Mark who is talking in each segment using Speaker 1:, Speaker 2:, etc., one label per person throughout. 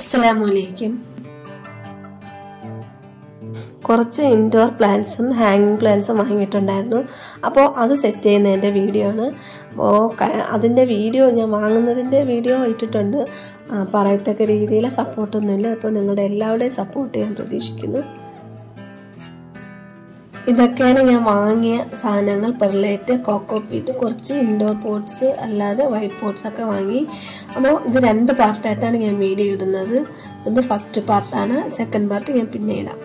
Speaker 1: അസ്സലാമലൈക്കും കുറച്ച് ഇൻഡോർ പ്ലാന്റ്സും ഹാങ്ങിങ് പ്ലാന്റ്സും വാങ്ങിയിട്ടുണ്ടായിരുന്നു അപ്പോൾ അത് സെറ്റ് ചെയ്യുന്നതിൻ്റെ വീഡിയോ ആണ് അപ്പോൾ അതിൻ്റെ വീഡിയോ ഞാൻ വാങ്ങുന്നതിൻ്റെ വീഡിയോ ഇട്ടിട്ടുണ്ട് ആ, പറയത്തക്ക രീതിയിൽ സപ്പോർട്ടൊന്നുമില്ല അപ്പോൾ നിങ്ങളുടെ എല്ലാവരുടെയും സപ്പോർട്ട് ഞാൻ പ്രതീക്ഷിക്കുന്നു ഇതൊക്കെയാണ് ഞാൻ വാങ്ങിയ സാധനങ്ങൾ പെർലേറ്റ് കോക്കോപ്പീറ്റ് കുറച്ച് ഇൻഡോർ പോട്ട്സ് അല്ലാതെ വൈറ്റ് പോട്ട്സ് ഒക്കെ വാങ്ങി അപ്പോൾ ഇത് രണ്ട് പാർട്ടായിട്ടാണ് ഞാൻ വീഡിയോ ഇടുന്നത് ഇത് ഫസ്റ്റ് പാർട്ടാണ് സെക്കൻഡ് പാർട്ട് ഞാൻ പിന്നെ ഇടാം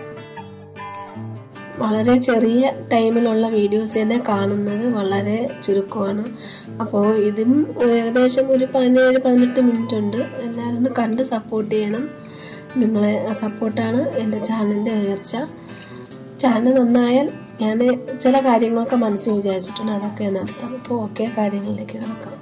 Speaker 1: വളരെ ചെറിയ ടൈമിലുള്ള വീഡിയോസ് തന്നെ കാണുന്നത് വളരെ ചുരുക്കമാണ് അപ്പോൾ ഇതും ഏകദേശം ഒരു പതിനേഴ് പതിനെട്ട് മിനിറ്റ് ഉണ്ട് എല്ലാവരും ഒന്ന് കണ്ട് സപ്പോർട്ട് ചെയ്യണം നിങ്ങളെ സപ്പോർട്ടാണ് എൻ്റെ ചാനലിൻ്റെ ഉയർച്ച ചാനൽ നന്നായാൽ ഞാൻ ചില കാര്യങ്ങളൊക്കെ മനസ്സിൽ വിചാരിച്ചിട്ടുണ്ട് അതൊക്കെ നടത്താം അപ്പോൾ ഓക്കെ കാര്യങ്ങളിലേക്ക് കിടക്കാം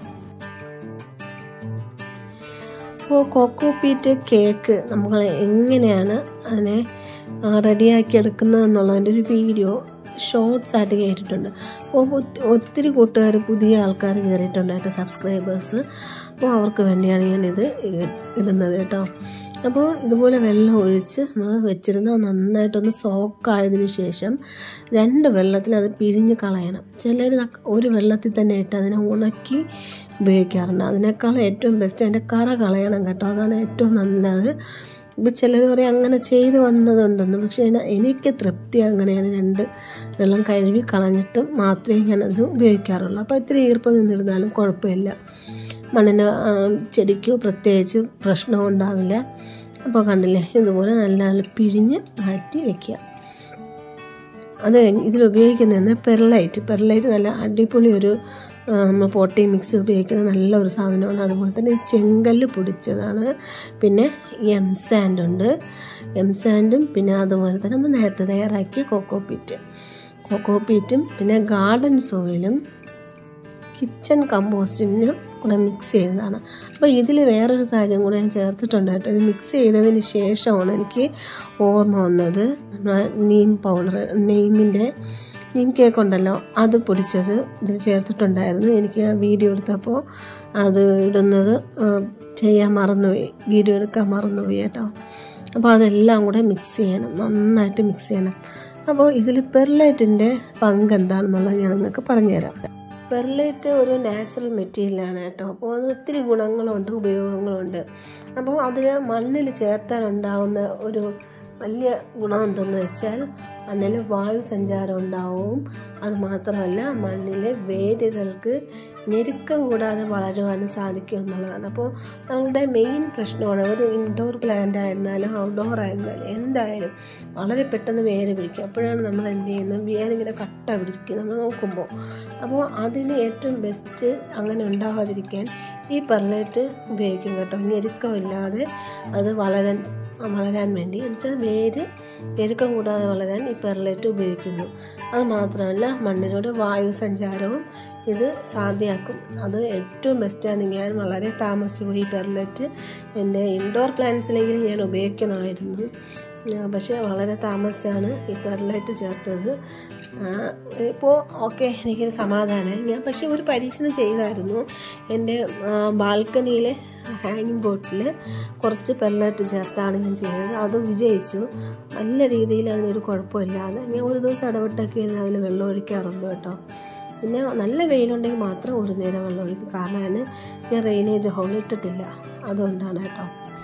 Speaker 1: അപ്പോൾ കോക്കോ പീറ്റ് കേക്ക് നമ്മൾ എങ്ങനെയാണ് അതിനെ റെഡിയാക്കി എടുക്കുന്നത് എന്നുള്ളതിൻ്റെ ഒരു വീഡിയോ ഷോർട്സ് ആയിട്ട് കയറിയിട്ടുണ്ട് അപ്പോൾ ഒത്തി- ഒത്തിരി കൂട്ടുകാർ പുതിയ ആൾക്കാർ കയറിയിട്ടുണ്ടായിട്ട് സബ്സ്ക്രൈബേഴ്സ് അപ്പോൾ അവർക്ക് വേണ്ടിയാണ് ഞാനിത് ഇ- ഇടുന്നത് കേട്ടോ അപ്പോൾ ഇതുപോലെ വെള്ളം ഒഴിച്ച് നമ്മൾ വെച്ചിരുന്ന നന്നായിട്ടൊന്ന് സോക്കായതിനു ശേഷം രണ്ട് വെള്ളത്തിൽ അത് പിഴിഞ്ഞ് കളയണം ചിലർ ഒരു വെള്ളത്തിൽ തന്നെ ഇട്ട് അതിനെ ഉണക്കി ഉപയോഗിക്കാറുണ്ട് അതിനേക്കാൾ ഏറ്റവും ബെസ്റ്റ് അതിൻ്റെ കറ കളയണം കേട്ടോ അതാണ് ഏറ്റവും നല്ലത് ഇപ്പം ചിലർ പറയും അങ്ങനെ ചെയ്ത് വന്നതുണ്ടെന്ന് പക്ഷേ എന- എനിക്ക് തൃപ്തി അങ്ങനെയാണ് രണ്ട് വെള്ളം കഴുകി കളഞ്ഞിട്ട് മാത്രമേ ഞാൻ അതിന് ഉപയോഗിക്കാറുള്ളൂ അപ്പോൾ ഇത്തിരി ഈർപ്പം നിന്നിരുന്നാലും കുഴപ്പമില്ല മണ്ണിന് ആ, ചെടിക്കോ പ്രത്യേകിച്ച് പ്രശ്നം ഉണ്ടാവില്ല അപ്പോൾ കണ്ടില്ലേ ഇതുപോലെ നല്ല നല്ല പിഴിഞ്ഞ് മാറ്റി വെക്കുക അത് കഴിഞ്ഞ് ഇതിൽ ഉപയോഗിക്കുന്നതെന്ന് പെർലൈറ്റ് പെർലൈറ്റ് നല്ല അടിപൊളി ഒരു ആ, നമ്മൾ പോട്ടി മിക്സ് ഉപയോഗിക്കുന്ന നല്ല ഒരു സാധനമാണ് അതുപോലെ തന്നെ ഈ ചെങ്കല്ല് പൊടിച്ചതാണ് പിന്നെ എം സാൻഡ് ഉണ്ട് എം സാൻഡും പിന്നെ അതുപോലെ തന്നെ നമ്മൾ നേരത്തെ തയ്യാറാക്കിയ കോക്കോ പീറ്റ് കോക്കോ പീറ്റും പിന്നെ ഗാർഡൻ സോയിലും കിച്ചൺ കമ്പോസ്റ്റിനും കൂടെ മിക്സ് ചെയ്തതാണ് അപ്പോൾ ഇതിൽ വേറൊരു കാര്യം കൂടെ ഞാൻ ചേർത്തിട്ടുണ്ട് കേട്ടോ ഇത് മിക്സ് ചെയ്തതിന് ശേഷമാണ് എനിക്ക് ഓർമ്മ വന്നത് നമ്മുടെ നീം പൗഡർ നെയ്മിൻ്റെ നീം കേക്ക് ഉണ്ടല്ലോ അത് പൊടിച്ചത് ഇതിൽ ചേർത്തിട്ടുണ്ടായിരുന്നു എനിക്ക് ആ വീഡിയോ എടുത്തപ്പോൾ അത് ഇടുന്നത് ആ, ചെയ്യാൻ മറന്നുപോയി വീഡിയോ എടുക്കാൻ മറന്നുപോയി കേട്ടോ അപ്പോൾ അതെല്ലാം കൂടെ മിക്സ് ചെയ്യണം നന്നായിട്ട് മിക്സ് ചെയ്യണം അപ്പോൾ ഇതിൽ പെർലൈറ്റിൻ്റെ പങ്ക് എന്താണെന്നുള്ളത് ഞാൻ നിങ്ങൾക്ക് പറഞ്ഞുതരാം പെർലൈറ്റ് ഒരു നാച്ചുറൽ മെറ്റീരിയലാണ് കേട്ടോ അപ്പോൾ അത് ഒത്തിരി ഗുണങ്ങളുണ്ട് ഉപയോഗങ്ങളുണ്ട് അപ്പോൾ അതിൽ മണ്ണിൽ ചേർത്താൽ ഉണ്ടാവുന്ന ഒരു വലിയ ഗുണം എന്തെന്ന് വെച്ചാൽ മണ്ണിൽ വായു സഞ്ചാരം ഉണ്ടാവും അത് മാത്രമല്ല മണ്ണിലെ വേരുകൾക്ക് ഞെരുക്കം കൂടാതെ വളരുവാനും സാധിക്കും എന്നുള്ളതാണ് അപ്പോൾ നമ്മളുടെ മെയിൻ പ്രശ്നമാണ് ഒരു ഇൻഡോർ പ്ലാന്റ് ആയിരുന്നാലും ഔട്ട്ഡോർ ആയിരുന്നാലും എന്തായാലും വളരെ പെട്ടെന്ന് വേര് പിടിക്കും അപ്പോഴാണ് നമ്മൾ എന്ത് ചെയ്യുന്നത് വേരിങ്ങനെ കട്ട പിടിക്കും നമ്മൾ നോക്കുമ്പോൾ അപ്പോൾ അതിന് ഏറ്റവും ബെസ്റ്റ് അങ്ങനെ ഉണ്ടാവാതിരിക്കാൻ ഈ പെർലൈറ്റ് ഉപയോഗിക്കും കേട്ടോ ഞെരുക്കമില്ലാതെ അത് വളരാൻ വളരാൻ വേണ്ടി എന്നുവെച്ചാൽ വേര് ഞെരുക്കം കൂടാതെ വളരാൻ ഈ പെർലൈറ്റ് ഉപയോഗിക്കുന്നു അത് മാത്രമല്ല മണ്ണിലൂടെ വായു സഞ്ചാരവും ഇത് സാധ്യമാക്കും അത് ഏറ്റവും ബെസ്റ്റാണ് ഞാൻ വളരെ താമസിച്ചു പോയി ഈ പെർലൈറ്റ് എൻ്റെ ഇൻഡോർ പ്ലാന്റ്സിലെങ്കിലും ഞാൻ ഉപയോഗിക്കണമായിരുന്നു ആ, പക്ഷേ വളരെ താമസിച്ചാണ് ഈ പെർലൈറ്റ് ചേർത്തത് ഇപ്പോൾ ഓക്കെ എനിക്കൊരു സമാധാനമായി ഞാൻ പക്ഷേ ഒരു പരീക്ഷണം ചെയ്തായിരുന്നു എൻ്റെ ബാൽക്കണിയിലെ ഹാങ്ങിങ് ബോട്ടിൽ കുറച്ച് പെർലൈറ്റ് ചേർത്താണ് ഞാൻ ചെയ്തത് അത് വിജയിച്ചു നല്ല രീതിയിൽ അതിനൊരു കുഴപ്പമില്ലാതെ ഞാൻ ഒരു ദിവസം ഇടവിട്ടൊക്കെ രാവിലെ വെള്ളം ഒഴിക്കാറുണ്ട് കേട്ടോ പിന്നെ നല്ല വെയിലുണ്ടെങ്കിൽ മാത്രം ഒരു നേരം വെള്ളം ഒഴിക്കും കാരണം അതിന് ഞാൻ റെയിനേജ് ഹോൾ ഇട്ടിട്ടില്ല അതുകൊണ്ടാണ് കേട്ടോ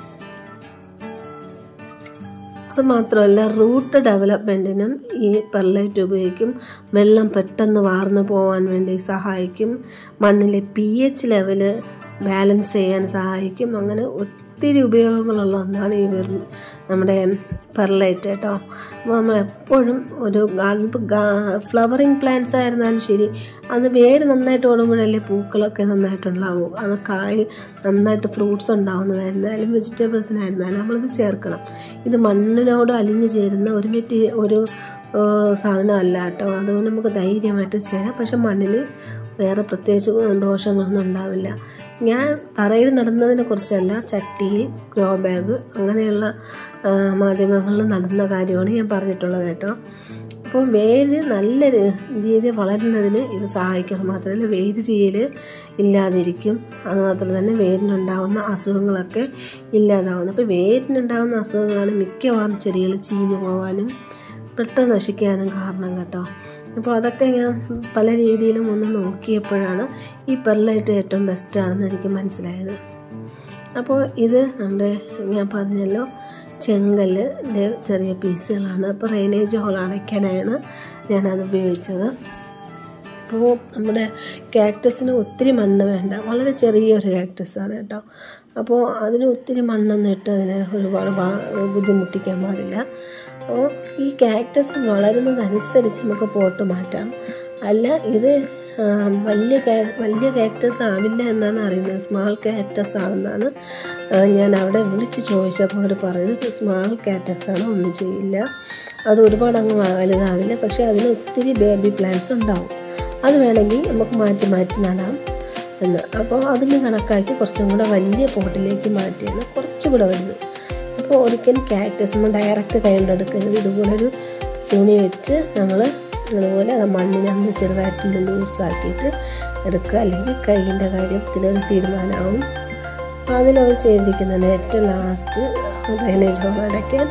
Speaker 1: അത് മാത്രമല്ല റൂട്ട് ഡെവലപ്മെൻറ്റിനും ഈ പെർലൈറ്റ് ഉപയോഗിക്കും വെള്ളം പെട്ടെന്ന് വാർന്നു പോകാൻ വേണ്ടി സഹായിക്കും മണ്ണിലെ പി എച്ച് ലെവല് ബാലൻസ് ചെയ്യാൻ സഹായിക്കും അങ്ങനെ ഒത്തിരി ഉപയോഗങ്ങളുള്ള ഒന്നാണ് ഈ വെർ നമ്മുടെ പെർലൈറ്റ് കേട്ടോ അപ്പോൾ നമ്മൾ എപ്പോഴും ഒരു ഗാർഡൻ ഇപ്പോൾ ഫ്ലവറിങ് പ്ലാന്റ്സ് ആയിരുന്നാലും ശരി അത് വേര് നന്നായിട്ട് ഓടുമ്പോഴല്ലേ പൂക്കളൊക്കെ നന്നായിട്ടുണ്ടാവും അത് കായ് നന്നായിട്ട് ഫ്രൂട്ട്സ് ഉണ്ടാവുന്നതായിരുന്നാലും വെജിറ്റബിൾസിനായിരുന്നാലും നമ്മളിത് ചേർക്കണം ഇത് മണ്ണിനോട് അലിഞ്ഞു ചേരുന്ന ഒരു മെറ്റീ ഒരു ഏഹ്, സാധനമല്ല കേട്ടോ അതുകൊണ്ട് നമുക്ക് ധൈര്യമായിട്ട് ചെയ്യാം പക്ഷെ മണ്ണിൽ വേറെ പ്രത്യേകിച്ച് ദോഷങ്ങളൊന്നും ഉണ്ടാവില്ല ഞാൻ തറയിൽ നടന്നതിനെ കുറിച്ചല്ല ചട്ടി ഗ്രോ ബാഗ് അങ്ങനെയുള്ള ആ, മാധ്യമങ്ങളിൽ നടന്ന കാര്യമാണ് ഞാൻ പറഞ്ഞിട്ടുള്ളത് കേട്ടോ അപ്പോൾ അപ്പോൾ വേര് നല്ല രീതിയിൽ വളരുന്നതിന് ഇത് സഹായിക്കും അത് മാത്രമല്ല വേര് ചെയ്യൽ ഇല്ലാതിരിക്കും അതുമാത്രം തന്നെ വേരിനുണ്ടാകുന്ന അസുഖങ്ങളൊക്കെ ഇല്ലാതാവുന്നു അപ്പോൾ വേരിനുണ്ടാകുന്ന അസുഖങ്ങളാണ് മിക്കവാറും ചെടികൾ ചീഞ്ഞു പോകാനും പെട്ടെന്ന് നശിക്കാനും കാരണം കേട്ടോ അപ്പോൾ അതൊക്കെ ഞാൻ പല രീതിയിലും ഒന്ന് നോക്കിയപ്പോഴാണ് ഈ പെർലൈറ്റ് ഏറ്റവും ബെസ്റ്റാണെന്ന് എനിക്ക് മനസ്സിലായത് അപ്പോൾ ഇത് നമ്മുടെ ഞാൻ പറഞ്ഞല്ലോ ചെങ്കല്ലിൻ്റെ ചെറിയ പീസുകളാണ് അപ്പോൾ റെയിനേജ് ഹോൾ അടയ്ക്കാനാണ് ഞാനത് ഉപയോഗിച്ചത് അപ്പോൾ നമ്മുടെ കാക്ടസിന് ഒത്തിരി മണ്ണ് വേണ്ട വളരെ ചെറിയൊരു കാക്ടസാണ് കേട്ടോ അപ്പോൾ അതിന് ഒത്തിരി മണ്ണൊന്നും ഇട്ട് അതിനെ ഒരുപാട് ബുദ്ധിമുട്ടിക്കാൻ പാടില്ല അപ്പോൾ ഈ കാക്ടസ് വളരുന്നതനുസരിച്ച് നമുക്ക് പോട്ട് മാറ്റാം അല്ല ഇത് വലിയ വലിയ കാക്ടസ് ആവില്ല എന്നാണ് അറിയുന്നത് സ്മാൾ കാക്ടസ് ആണെന്നാണ് ഞാൻ അവിടെ വിളിച്ച് ചോദിച്ചപ്പോൾ അവർ പറയുന്നത് സ്മാൾ കാക്ടസ് ആണ് ഒന്നും ചെയ്യില്ല അത് ഒരുപാട് അങ്ങ് വലുതാവില്ല പക്ഷേ അതിന് ഒത്തിരി ബേബി പ്ലാന്റ്സ് ഉണ്ടാവും അത് വേണമെങ്കിൽ നമുക്ക് മാറ്റി മാറ്റി നടാം എന്ന് അപ്പോൾ അതിന് കണക്കാക്കി കുറച്ചും കൂടെ വലിയ പോട്ടിലേക്ക് മാറ്റിയാണ് കുറച്ചും കൂടെ വലുത് അപ്പോൾ ഒരിക്കലും കാക്ടസ് നമ്മൾ ഡയറക്റ്റ് കൈകൊണ്ടെടുക്കരുത് ഇതുപോലൊരു തുണി വെച്ച് നമ്മൾ അതുപോലെ അത് മണ്ണിനെ ഒന്ന് ചെറുതായിട്ടൊന്ന് ലൂസാക്കിയിട്ട് എടുക്കുക അല്ലെങ്കിൽ കൈയിൻ്റെ കാര്യത്തിലൊരു തീരുമാനമാവും അപ്പോൾ അതിലവർ ചെയ്തിരിക്കുന്നതിന് ഏറ്റവും ലാസ്റ്റ് ഡ്രൈനേജ് ഹോൾ അടയ്ക്കാൻ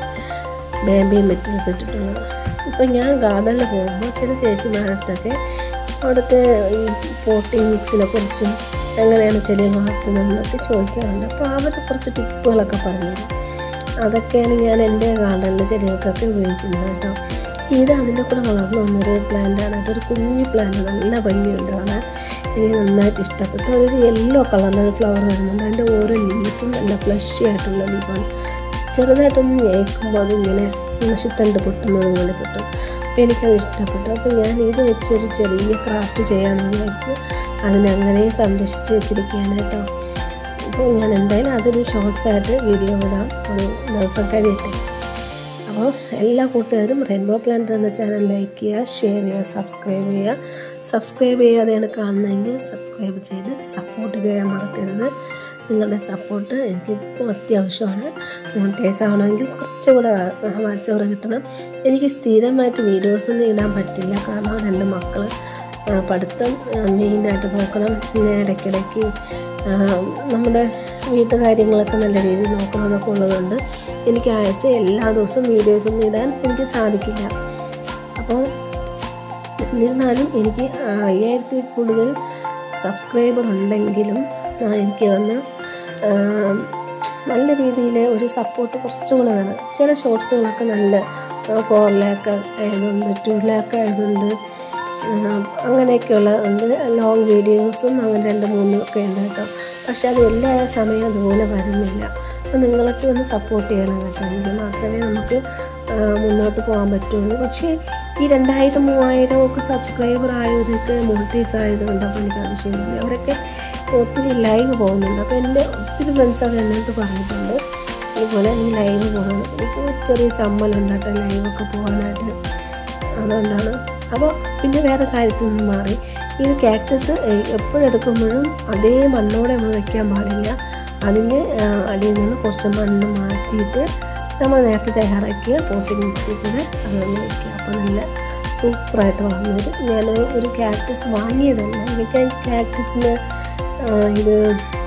Speaker 1: ബേബി മെറ്റീരിയൽസ് ഇട്ടിട്ടുള്ളത് ഇപ്പോൾ ഞാൻ ഗാർഡനിൽ പോകുമ്പോൾ ചില ചേച്ചിമാരടുത്തൊക്കെ അവിടുത്തെ ഈ പോട്ടിങ് മിക്സിനെ കുറിച്ചും എങ്ങനെയാണ് ചെടികൾ വളർത്തുന്നതെന്നൊക്കെ ചോദിക്കാറുണ്ട് അപ്പോൾ അവർ കുറച്ച് ടിപ്പുകളൊക്കെ പറഞ്ഞു തരും അതൊക്കെയാണ് ഞാൻ എൻ്റെ ഗാർഡനിൽ ചെടികൾക്കൊക്കെ ഉപയോഗിക്കുന്നത് കേട്ടോ ഇത് അതിൻ്റെ കൂടെ വളർന്നു വന്നൊരു പ്ലാന്റാണ് കേട്ടോ ഒരു കുഞ്ഞു പ്ലാന്റ് നല്ല ഭംഗിയുണ്ട് കാണാൻ എനിക്ക് നന്നായിട്ട് ഇഷ്ടപ്പെട്ടു അതൊരു യെല്ലോ കളറിലൊരു ഫ്ലവർ വരുന്നുണ്ട് അതിൻ്റെ ഓരോ ലീഫും നല്ല ഫ്ലഷി ആയിട്ടുള്ള ലീഫാണ് ചെറുതായിട്ടൊന്ന് ഞേക്കുമ്പോൾ അതിങ്ങനെ നശിത്തണ്ട് പൊട്ടുന്നത് പോലെ പൊട്ടും അപ്പോൾ എനിക്കത് ഇഷ്ടപ്പെട്ടു അപ്പോൾ ഞാൻ ഇത് വെച്ചൊരു ചെറിയ ക്രാഫ്റ്റ് ചെയ്യാമെന്ന് വിചാരിച്ച് അതിനങ്ങനെ സംരക്ഷിച്ച് വെച്ചിരിക്കുകയാണ് കേട്ടോ അപ്പോൾ ഞാൻ എന്തായാലും അതൊരു ഷോർട്സ് ആയിട്ട് വീഡിയോ ഇടാം ഒരു ദിവസം കഴിയട്ടെ അപ്പോൾ എല്ലാ കൂട്ടുകാരും റെയിൻബോ പ്ലാന്റ് എന്ന ചാനൽ ലൈക്ക് ചെയ്യുക ഷെയർ ചെയ്യുക സബ്സ്ക്രൈബ് ചെയ്യുക സബ്സ്ക്രൈബ് ചെയ്യാതെയാണ് കാണുന്നതെങ്കിൽ സബ്സ്ക്രൈബ് ചെയ്ത് സപ്പോർട്ട് ചെയ്യാൻ മറക്കരുത് നിങ്ങളുടെ സപ്പോർട്ട് എനിക്ക് ഇപ്പോൾ അത്യാവശ്യമാണ് മോണിറ്റൈസ് ആവണമെങ്കിൽ കുറച്ചുകൂടെ വാച്ച് അവർ കിട്ടണം എനിക്ക് സ്ഥിരമായിട്ട് വീഡിയോസൊന്നും ഇടാൻ പറ്റില്ല കാരണം രണ്ട് മക്കൾ പഠിത്തം മെയിനായിട്ട് നോക്കണം പിന്നെ ഇടയ്ക്കിടയ്ക്ക് നമ്മുടെ വീട്ടുകാര്യങ്ങളൊക്കെ നല്ല രീതിയിൽ നോക്കണമെന്നൊക്കെ ഉള്ളതുകൊണ്ട് എനിക്ക് ആഴ്ച എല്ലാ ദിവസവും വീഡിയോസൊന്നും ഇടാൻ എനിക്ക് സാധിക്കില്ല അപ്പോൾ എന്നിരുന്നാലും എനിക്ക് അയ്യായിരത്തിൽ കൂടുതൽ സബ്സ്ക്രൈബർ ഉണ്ടെങ്കിലും എനിക്ക് വന്ന് നല്ല രീതിയിൽ ഒരു സപ്പോർട്ട് കുറച്ചുകൂടെ വേണം ചില ഷോർട്സുകളൊക്കെ നല്ല ഫോർ ലാക്ക് ആയതുണ്ട് ടു ലാക്ക് ആയതുണ്ട് അങ്ങനെയൊക്കെയുള്ള ഉണ്ട് ലോങ് വീഡിയോസും അങ്ങനെ രണ്ട് മൂന്നും ഒക്കെ ഉണ്ട് കേട്ടോ പക്ഷെ അത് എല്ലാ സമയവും അതുപോലെ വരുന്നില്ല അപ്പോൾ നിങ്ങളൊക്കെ ഒന്ന് സപ്പോർട്ട് ചെയ്യണം കേട്ടോ എങ്കിൽ മാത്രമേ നമുക്ക് മുന്നോട്ട് പോകാൻ പറ്റുള്ളൂ പക്ഷേ ഈ രണ്ടായിരം മൂവായിരം ഒക്കെ സബ്സ്ക്രൈബർ ആയവരൊക്കെ മോണിറ്റൈസ് ആയതുകൊണ്ട് അപ്പോൾ എനിക്ക് അതിശയമില്ല അവരൊക്കെ ഒത്തിരി ലൈവ് പോകുന്നുണ്ട് അപ്പോൾ എൻ്റെ ഒത്തിരി ഫ്രണ്ട്സൊക്കെ എന്നോട് പറഞ്ഞിട്ടുണ്ട് ഇതുപോലെ നീ ലൈവ് പോകണം എനിക്ക് ചെറിയ ചമ്മലുണ്ട് കേട്ടോ ലൈവൊക്കെ പോകാനായിട്ട് അതുകൊണ്ടാണ് അപ്പോൾ പിന്നെ വേറെ കാര്യത്തിൽ നിന്ന് മാറി ഇത് കാക്ടസ് എപ്പോഴെടുക്കുമ്പോഴും അതേ മണ്ണോടെ നമ്മൾ വയ്ക്കാൻ പാടില്ല അതിൻ്റെ അടിയിൽ നിന്ന് കുറച്ച് മണ്ണ് മാറ്റിയിട്ട് നമ്മൾ നേരത്തെ തയ്യാറാക്കിയ പോട്ടിംഗ് മിക്സിൽ കൂടെ അതൊന്ന് വയ്ക്കുക അപ്പോൾ നല്ല സൂപ്പറായിട്ട് വളർന്നു വരും ഞാൻ ഒരു കാക്ടസ് വാങ്ങിയതല്ല എനിക്ക് കാക്ടസിന് ഇത്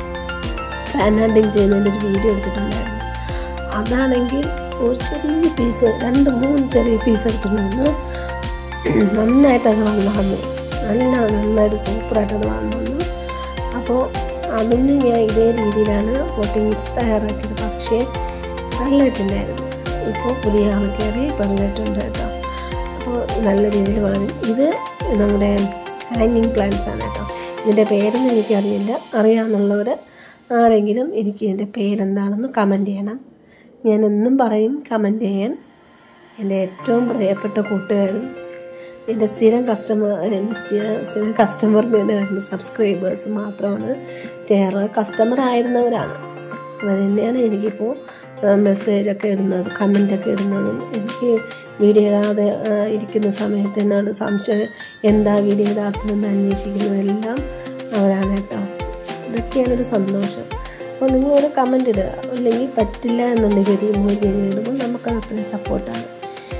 Speaker 1: പാനാൻഡിങ് ചെയ്യുന്നതിൻ്റെ ഒരു വീഡിയോ എടുത്തിട്ടുണ്ടായിരുന്നു അതാണെങ്കിൽ ഒരു ചെറിയ പീസ് രണ്ട് മൂന്ന് ചെറിയ പീസ് എടുത്തിട്ടുണ്ടായിരുന്നു നന്നായിട്ട് അത് വന്നു വന്നു നല്ല നന്നായിട്ട് സൂപ്പറായിട്ട് അത് വന്നു അപ്പോൾ അതിന് ഞാൻ ഇതേ രീതിയിലാണ് പോട്ടിംഗ് മിക്സ് തയ്യാറാക്കിയത് പക്ഷേ പെർലൈറ്റില്ലായിരുന്നു ഇപ്പോൾ പുതിയ ആൾ കയറി പെർലൈറ്റുണ്ട് കേട്ടോ അപ്പോൾ നല്ല രീതിയിൽ വളരും ഇത് നമ്മുടെ ഹാങ്ങിങ് പ്ലാന്റ്സ് ആണ് കേട്ടോ ഇതിൻ്റെ പേരൊന്നും എനിക്കറിയില്ല അറിയാമെന്നുള്ളവർ ആരെങ്കിലും എനിക്ക് ഇതിൻ്റെ പേരെന്താണെന്ന് കമൻറ്റ് ചെയ്യണം ഞാൻ എന്നും പറയും കമൻറ്റ് ചെയ്യാൻ എൻ്റെ ഏറ്റവും പ്രിയപ്പെട്ട കൂട്ടുകാരും എൻ്റെ സ്ഥിരം കസ്റ്റമർ എൻ്റെ സ്ഥിരം സ്ഥിരം കസ്റ്റമർ തന്നെയായിരുന്നു സബ്സ്ക്രൈബേഴ്സ് മാത്രമാണ് ചെയ്യാറ് കസ്റ്റമർ ആയിരുന്നവരാണ് അവർ തന്നെയാണ് എനിക്കിപ്പോൾ മെസ്സേജൊക്കെ ഇടുന്നത് കമൻ്റൊക്കെ ഇടുന്നതും എനിക്ക് വീഡിയോ ഇടാതെ ഇരിക്കുന്ന സമയത്ത് എന്നോട് സംശയം എന്താ വീഡിയോ ഇടാത്തതെന്ന് അന്വേഷിക്കുന്നതെല്ലാം അവരാണ് കേട്ടോ ഇതൊക്കെയാണ് ഒരു സന്തോഷം അപ്പോൾ നിങ്ങൾ ഒരു കമൻറ്റ് ഇടുക അല്ലെങ്കിൽ പറ്റില്ല എന്നുണ്ടെങ്കിൽ ഒരു ഇമോജി ഇടുമ്പോൾ നമുക്കത് അത്രയും സപ്പോർട്ടാണ്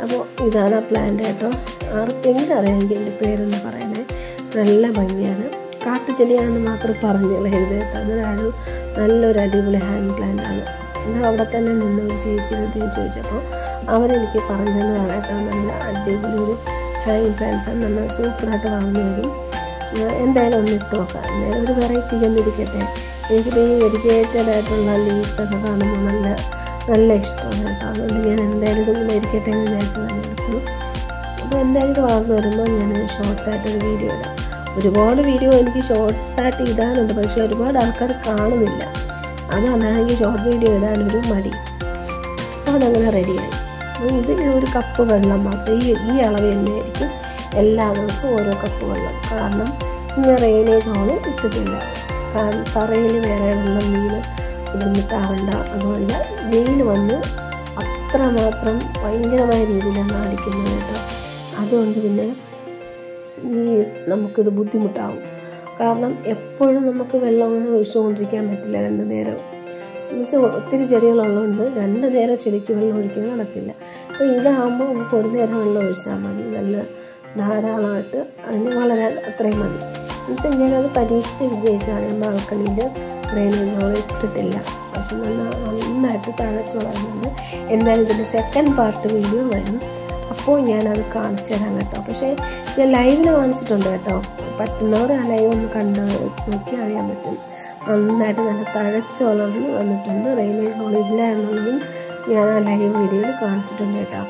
Speaker 1: അപ്പോൾ ഇതാണ് ആ പ്ലാന്റ് കേട്ടോ ആർക്കെങ്കിലും അറിയാമെങ്കിൽ എൻ്റെ പേരൊന്ന് പറയണേ നല്ല ഭംഗിയാണ് കാട്ടുചെടിയാണെന്ന് മാത്രം പറഞ്ഞു കളയരുത് കേട്ടോ അതൊരു നല്ലൊരു അടിപൊളി ഹാങ് പ്ലാന്റ് ആണ് ഇത് അവിടെ തന്നെ നിന്ന് ഒരു ചേച്ചിയുടെ ചോദിച്ചപ്പോൾ അവരെനിക്ക് പറഞ്ഞു തന്നതാണ് കേട്ടോ നല്ല അടിപൊളി ഒരു ഹാങ് പ്ലാന്റ്സ് ആണ് നല്ല സൂപ്പറായിട്ട് വളർന്നു വരും ഏഹ് എന്തായാലും ഒന്ന് ഇട്ട് നോക്കാം എന്തായാലും ഒരു വെറൈറ്റി ഒന്നിരിക്കട്ടെ എനിക്കിപ്പോൾ ഈ വെരിഗേറ്റഡ് ആയിട്ടുള്ള ലീവ്സ് ഒക്കെ കാണുമ്പോൾ നല്ല നല്ല ഇഷ്ടമാണ് കേട്ടോ അതുകൊണ്ട് ഞാൻ എന്തായാലും ഇതൊന്നും ഇരിക്കട്ടെ എന്ന് വിചാരിച്ച് തന്നെ എടുത്തു അപ്പോൾ എന്തായാലും ഇത് വളർന്നു വരുമ്പോൾ ഞാൻ ഷോർട്സ് ആയിട്ടൊരു വീഡിയോ ഇടാം ഒരുപാട് വീഡിയോ എനിക്ക് ഷോർട്സ് ആയിട്ട് ഇടാനുണ്ട് പക്ഷേ ഒരുപാട് ആൾക്കാർ കാണുന്നില്ല അതുകൊണ്ടാണെങ്കിൽ ഷോർട്ട് വീഡിയോ ഇടാനൊരു മടി അപ്പോൾ അതങ്ങനെ റെഡിയായി അപ്പോൾ ഇത് ഒരു കപ്പ് വെള്ളം മാത്രം ഈ ഈ അളവ് തന്നെയായിരിക്കും എല്ലാ ദിവസവും ഓരോ കപ്പ് വെള്ളം കാരണം ഇങ്ങനെ റെയിനേജ് ഹോള് ഇട്ടിട്ടില്ല കാരണം തറയിൽ വേറെ വെള്ളം വീണ് ബുദ്ധിമുട്ടാവണ്ട അതുമല്ല വെയിൽ വന്ന് അത്രമാത്രം ഭയങ്കരമായ രീതിയിലാണ് അടിക്കുന്നത് കേട്ടോ അതുകൊണ്ട് പിന്നെ ഈ നമുക്കിത് ബുദ്ധിമുട്ടാവും കാരണം എപ്പോഴും നമുക്ക് വെള്ളം അങ്ങനെ ഒഴിച്ചുകൊണ്ടിരിക്കാൻ പറ്റില്ല രണ്ട് നേരം എന്നുവെച്ചാൽ ഒത്തിരി ചെടികളുള്ളതുകൊണ്ട് രണ്ട് നേരം ചെടിക്ക് വെള്ളം ഒഴിക്കുന്നത് നടക്കില്ല അപ്പോൾ ഇതാകുമ്പോൾ നമുക്ക് ഒരു നേരം വെള്ളം ഒഴിച്ചാൽ മതി നല്ല ധാരാളമായിട്ട് അതിന് വളരാൻ അത്രയും മതി എന്നുവെച്ചാൽ ഞാനത് പരീക്ഷിച്ച് വിജയിച്ചാണ് ഞാൻ ബാൽക്കണിയിൽ ഡ്രെയിനേജ് ഹോൾ ഇട്ടിട്ടില്ല പക്ഷെ നല്ല നന്നായിട്ട് തഴച്ച് വളരുന്നുണ്ട് എന്തായാലും ഇതിൻ്റെ സെക്കൻഡ് പാർട്ട് വീഡിയോ വരും അപ്പോൾ ഞാനത് കാണിച്ചു തരാം കേട്ടോ പക്ഷേ ഞാൻ ലൈവിൽ കാണിച്ചിട്ടുണ്ട് കേട്ടോ പറ്റുന്നവർ ആ ലൈവ് ഒന്ന് കണ്ട് നോക്കി അറിയാൻ പറ്റും നന്നായിട്ട് നല്ല തഴച്ച് വളർന്ന് വന്നിട്ടുണ്ട് റെയിനേജ് ഹോൾ ഇല്ല എന്നുള്ളതും ഞാൻ ആ ലൈവ് വീഡിയോയിൽ കാണിച്ചിട്ടുണ്ട് കേട്ടോ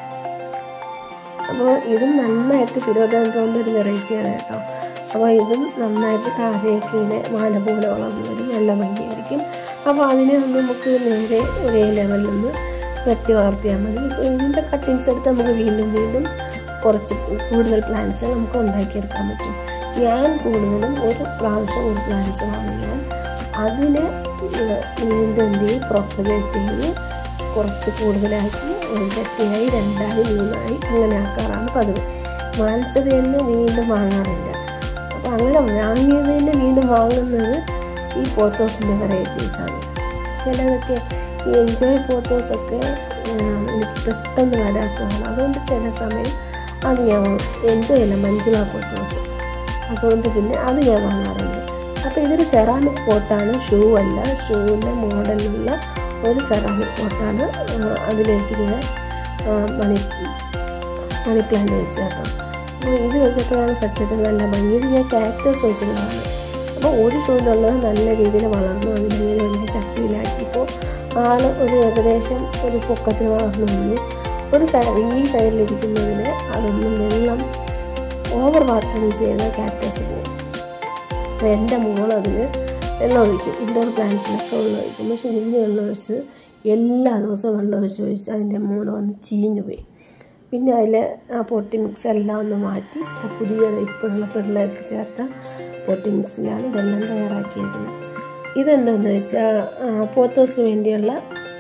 Speaker 1: അപ്പോൾ ഇതും നന്നായിട്ട് ഫിലോഡോൺട്രോൻ്റെ ഒരു വെറൈറ്റിയാണ് കേട്ടോ അപ്പോൾ ഇതും നന്നായിട്ട് താഴേക്ക് ഇങ്ങനെ മാല പോലെ വളർന്നു വരും നല്ല ഭംഗിയായിരിക്കും അപ്പോൾ അതിനെ ഒന്ന് നമുക്ക് നേരെ ഒരേ ലെവലിൽ നിന്ന് വെട്ടി വളർത്തിയാൽ മതി ഇതിൻ്റെ കട്ടിങ്സ് എടുത്ത് നമുക്ക് വീണ്ടും വീണ്ടും കുറച്ച് കൂടുതൽ പ്ലാന്റ്സ് നമുക്ക് ഉണ്ടാക്കിയെടുക്കാൻ പറ്റും ഞാൻ കൂടുതലും ഒരു പ്രാവശ്യം ഒരു പ്ലാന്റ്സ് വാങ്ങിയാൽ അതിനെ വീണ്ടും എന്ത് ചെയ്യും പ്രൊപ്പഗേറ്റ് ചെയ്ത് കുറച്ച് കൂടുതലാക്കി ഒരു ചട്ടിയായി രണ്ടായി മൂന്നായി അങ്ങനെ ആക്കാറാണ് പതിവ് വാങ്ങിച്ചത് തന്നെ വീണ്ടും വാങ്ങാറില്ല അപ്പോൾ അങ്ങനെ വാങ്ങിയത് തന്നെ വീണ്ടും വാങ്ങുന്നത് ഈ പോത്തോസിൻ്റെ വെറൈറ്റീസാണ് ചിലതൊക്കെ ഈ എൻജോയ് ഫോട്ടോസൊക്കെ എനിക്ക് പെട്ടെന്ന് വരാത്തതാണ് അതുകൊണ്ട് ചില സമയം അത് ഞാൻ എൻജോയ് അല്ല മഞ്ജുള ഫോട്ടോസ് അതുകൊണ്ട് പിന്നെ അത് ഞാൻ വാങ്ങാറുണ്ട് അപ്പോൾ ഇതൊരു സെറാമിക് പോട്ടാണ് ഷൂ അല്ല ഷൂവിൻ്റെ മോഡലിലുള്ള ഒരു സെറാമിക് പോട്ടാണ് അതിലേക്ക് ഇങ്ങനെ മണി മണി പ്ലാന്റ് വെച്ച് കേട്ടോ അപ്പോൾ ഇത് വെച്ചപ്പോഴാണ് സത്യത്തിൽ നല്ല ഭംഗി ഇത് ഞാൻ കാക്ടസ് വെച്ചതാണ് അപ്പോൾ ഒരു ഷൂവിലുള്ളത് നല്ല രീതിയിൽ വളർന്നു അതിലിങ്ങനെ വലിയ ചട്ടിയിലാക്കിയപ്പോൾ ആൾ ഒരു ഏകദേശം ഒരു പൊക്കത്തിൽ വളർന്നു വന്നു ഒരു സൈഡ് ഈ സൈഡിലിരിക്കുന്നതിന് അതൊന്നും വെള്ളം ഓവർ വാട്ടറിങ് ചെയ്ത കാക്ടസ് പോകും അപ്പോൾ എൻ്റെ മോൾ അതിന് വെള്ളം ഒഴിക്കും ഇൻഡോർ പ്ലാന്റ്സിനൊക്കെ വെള്ളം ഒഴിക്കും പക്ഷേ ഇതിന് വെള്ളം ഒഴിച്ച് എല്ലാ ദിവസവും വെള്ളം ഒഴിച്ച് ഒഴിച്ച് അതിൻ്റെ മൂട് വന്ന് ചീഞ്ഞു പോയി പിന്നെ അതിൽ ആ പൊട്ടി മിക്സ് എല്ലാം ഒന്ന് മാറ്റി പുതിയ ഇപ്പോഴുള്ള പിള്ളേർക്ക് ചേർത്ത പൊട്ടി മിക്സിലാണ് ഇതെല്ലാം തയ്യാറാക്കിയിരിക്കുന്നത് ഇതെന്താണെന്ന് വെച്ചാൽ പോത്തോസിന് വേണ്ടിയുള്ള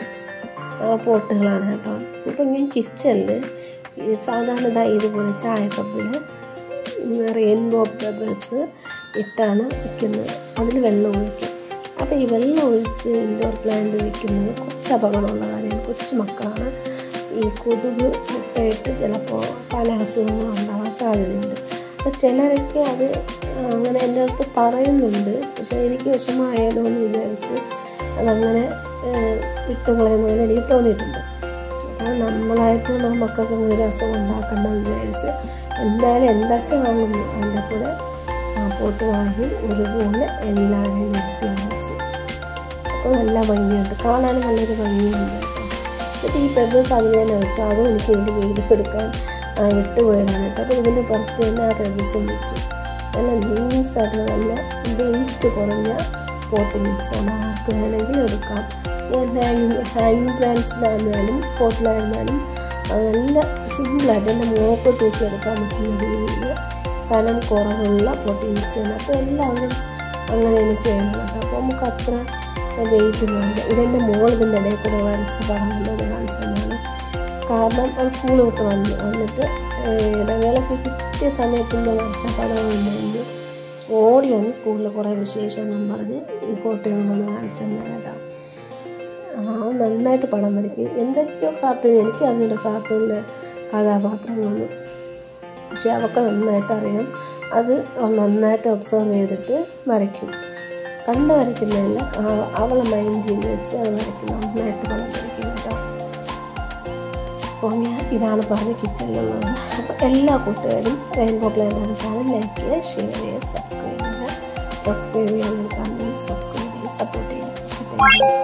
Speaker 1: പോട്ടുകളാണ് കേട്ടോ ഇപ്പം ഞാൻ കിച്ചണിൽ സാധാരണ ഇതാ ഇതുപോലെ ചായക്കപ്പിൽ റെയിൻബോ ബബിൾസ് ഇട്ടാണ് വെക്കുന്നത് അതിൽ വെള്ളം ഒഴിക്കും അപ്പോൾ ഈ വെള്ളം ഒഴിച്ച് ഇൻഡോർ പ്ലാന്റ് വെക്കുന്നത് കുറച്ച് അപകടമുള്ള കാര്യമാണ് കൊച്ചു മക്കളാണ് ഈ കൊതുക് മുട്ടയിട്ട് ചിലപ്പോൾ പല അസുഖങ്ങളും ഉണ്ടാവാൻ സാധ്യതയുണ്ട് അപ്പോൾ ചിലരൊക്കെ അത് അങ്ങനെ എൻ്റെ അടുത്ത് പറയുന്നുണ്ട് പക്ഷേ എനിക്ക് വിഷമമായാലോ എന്ന് വിചാരിച്ച് അതങ്ങനെ വിട്ടുകളയുന്ന പോലെ എനിക്ക് തോന്നിയിട്ടുണ്ട് അപ്പോൾ നമ്മളായിട്ട് നമ്മുടെ മക്കൾക്ക് അങ്ങനെ ഒരു അസുഖം ഉണ്ടാക്കണ്ടെന്ന് വിചാരിച്ച് എന്തായാലും എന്തൊക്കെ വാങ്ങുന്നു അതിൻ്റെ കൂടെ ആ പോട്ട് വാങ്ങി ഒരുപോലെ എല്ലാവരെയും നിർത്തി വെച്ചു അപ്പോൾ നല്ല ഭംഗിയുണ്ട് കാണാനും നല്ലൊരു ഭംഗിയുണ്ട് കേട്ടോ എന്നിട്ട് ഈ പെബിൾസ് അതിൽ തന്നെ വെച്ചു അതും എനിക്ക് ഇതിൽ വീഡിയോ എടുക്കാൻ വിട്ടുപോയതാണ് കേട്ടോ അപ്പോൾ ഇതിൻ്റെ പുറത്ത് തന്നെ ആ പെബിൾസും വെച്ചു നല്ല ലൂസായിട്ട് നല്ല വെയിറ്റ് കുറഞ്ഞ പോട്ട് മിക്സാണ് ആർക്ക് വേണമെങ്കിലും എടുക്കാം ഹാങ്ങിങ് ഹാങ്ങിങ് പ്ലാന്റ്സിലായിരുന്നാലും പോട്ടിലായിരുന്നാലും അത് നല്ല സിമ്പിളായിട്ട് എൻ്റെ മോക്ക് തൂക്കിയെടുക്കാൻ പറ്റുന്ന രീതിയിൽ കനം കുറവുള്ള പോട്ട് മിക്സാണ് അപ്പോൾ എല്ലാവരും അങ്ങനെ തന്നെ ചെയ്യണം കേട്ടോ അപ്പോൾ നമുക്ക് അത്ര വെയിറ്റ് വേണ്ട ഇതെൻ്റെ മോൾ ഇതിൻ്റെ ഇടയിൽ കൂടെ വരച്ച പടം കൊണ്ടത് കാണിച്ചതാണ് കാരണം അത് സ്കൂൾ വിട്ട് വന്നു വന്നിട്ട് ഇടവേളയ്ക്ക് കിട്ടിയ സമയത്തിൻ്റെ വരച്ച പടം കൊണ്ടുവന്ന് ഓടി വന്ന് സ്കൂളിൽ കുറേ വിശേഷം എന്നും പറഞ്ഞ് ഈ ഫോട്ടോ കൊണ്ടുവന്ന് കാണിച്ചു തന്നെ കേട്ടോ ആ നന്നായിട്ട് പടം വരയ്ക്കും എന്തൊക്കെയോ കാർട്ടൂൺ എനിക്ക് അതിനോട് കാർട്ടൂണിൽ കഥാപാത്രങ്ങളൊന്നും പക്ഷെ അവൾക്ക് നന്നായിട്ട് അറിയാം അത് അവൾ നന്നായിട്ട് ഒബ്സർവ് ചെയ്തിട്ട് വരയ്ക്കും കണ്ട് വരയ്ക്കുന്നതല്ല ആ- അവളെ മൈൻഡിൽ വെച്ച് അത് വരയ്ക്കും നന്നായിട്ട് പടം വരയ്ക്കും കേട്ടോ അപ്പോൾ ഞാൻ ഇതാണ് പറഞ്ഞ കിച്ചണിലുള്ളത് അപ്പോൾ എല്ലാ കൂട്ടുകാരും റെയിൻബോ പ്ലാൻ ചാനൽ ലൈക്ക് ചെയ്യുക ഷെയർ ചെയ്യുക സബ്സ്ക്രൈബ് ചെയ്യുക സബ്സ്ക്രൈബ് ചെയ്യാൻ കാണുമെങ്കിൽ സബ്സ്ക്രൈബ് ചെയ്ത് സപ്പോർട്ട് ചെയ്യുക താങ്ക് യു